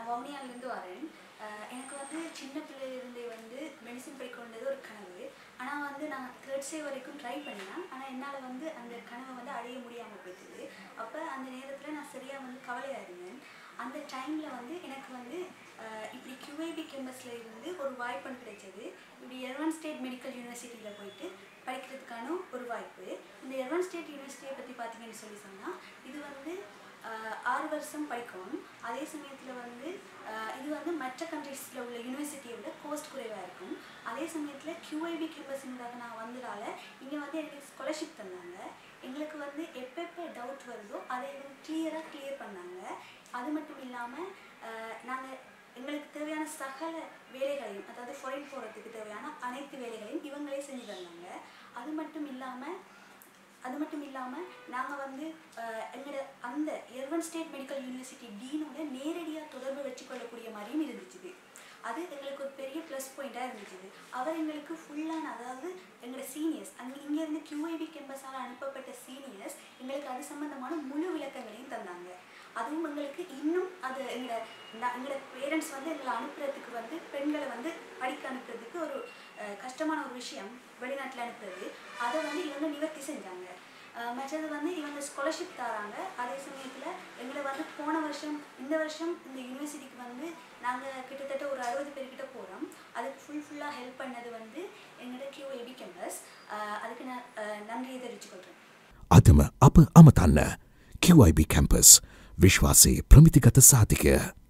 நான் வவுனியாலேருந்து வரேன் அஹ் எனக்கு வந்து சின்ன பிள்ளையிலிருந்தே வந்து மெடிசன் படிக்கணுன்றது ஒரு கனவு ஆனால் வந்து நான் தேர்ட் சே வரைக்கும் ட்ரை பண்ணேன் ஆனால் என்னால் வந்து அந்த கனவை வந்து அடைய முடியாமல் போயிடுது அப்போ அந்த நேரத்தில் நான் சரியாக வந்து கவலையாக இருந்தேன் அந்த டைமில் வந்து எனக்கு வந்து அஹ் இப்படி QIB கேம்பஸில் இருந்து ஒரு வாய்ப்பு கிடைச்சது இப்படி எர்வான் ஸ்டேட் மெடிக்கல் யூனிவர்சிட்டியில் போயிட்டு படிக்கிறதுக்கான ஒரு வாய்ப்பு இந்த எர்வான் ஸ்டேட் யூனிவர்சிட்டியை பற்றி பார்த்தீங்கன்னு சொல்லி சொன்னால் இது வந்து ஆஹ் ஆறு வருஷம் படிக்கணும் அதே சமயத்தில் வந்து ஆஹ் இது வந்து மற்ற கண்ட்ரீஸில் உள்ள யூனிவர்சிட்டியை விட கோஸ்ட் குறைவாக இருக்கும் அதே சமயத்தில் QIB கேம்பஸ்ங்கிறதாக நான் வந்ததால இங்கே வந்து எனக்கு ஸ்காலர்ஷிப் தந்தாங்க எங்களுக்கு வந்து எப்பப்போ டவுட் வருதோ அதை இவங்க கிளியராக கிளியர் பண்ணாங்க அது மட்டும் இல்லாமல் நாங்கள் எங்களுக்கு தேவையான சகல வேலைகளையும் அதாவது ஃபாரின் போகிறதுக்கு தேவையான அனைத்து வேலைகளையும் இவங்களே செஞ்சு தந்தாங்க அது மட்டும் இல்லாமல் அது மட்டும் இல்லாமல் நாங்கள் வந்து அஹ், எங்களோட அந்த எர்வன் ஸ்டேட் மெடிக்கல் யூனிவர்சிட்டி டீனோட நேரடியாக தொடர்பு வச்சுக்கொள்ளக்கூடிய மாதிரியும் இருந்துச்சு அது எங்களுக்கு ஒரு பெரிய ப்ளஸ் பாயிண்ட்டாக இருந்துச்சு அவர் எங்களுக்கு ஃபுல்லான அதாவது எங்களோட சீனியர்ஸ் அங்கே இங்கேருந்து QIB கேம்பஸால் அனுப்பப்பட்ட சீனியர்ஸ் எங்களுக்கு அது சம்மந்தமான முழு விளக்கங்களையும் தந்தாங்க அதுவும் எங்களுக்கு இன்னும் அது எங்களோட ந- எங்களோட பேரண்ட்ஸ் வந்து எங்களை அனுப்புறதுக்கு வந்து பெண்களை வந்து படிக்க அனுப்புறதுக்கு ஒரு அஹ், கஷ்டமான ஒரு விஷயம் வெளிநாட்டில் அனுப்புறது அதை வந்து இவங்க நிவர்த்தி செஞ்சாங்க அஹ், மற்றது வந்து இவங்க ஸ்காலர்ஷிப் தராங்க அதே சமயத்தில் எங்களை வந்து போன வருஷம் இந்த வருஷம் இந்த யூனிவர்சிட்டிக்கு வந்து நாங்கள் கிட்டத்தட்ட ஒரு அறுபது பேர்கிட்ட போகிறோம் அதுக்கு ஃபுல் ஃபுல்லாக ஹெல்ப் பண்ணது வந்து எங்களோட QAB கேம்பஸ் அதுக்கு நான் அஹ், நன்றியை தெரிவிச்சுக்கொள்கிறேன் අදම අප අමතන්න QIB කැම්පස් විශ්වාසයේ ප්‍රමිතිගත සාතිකය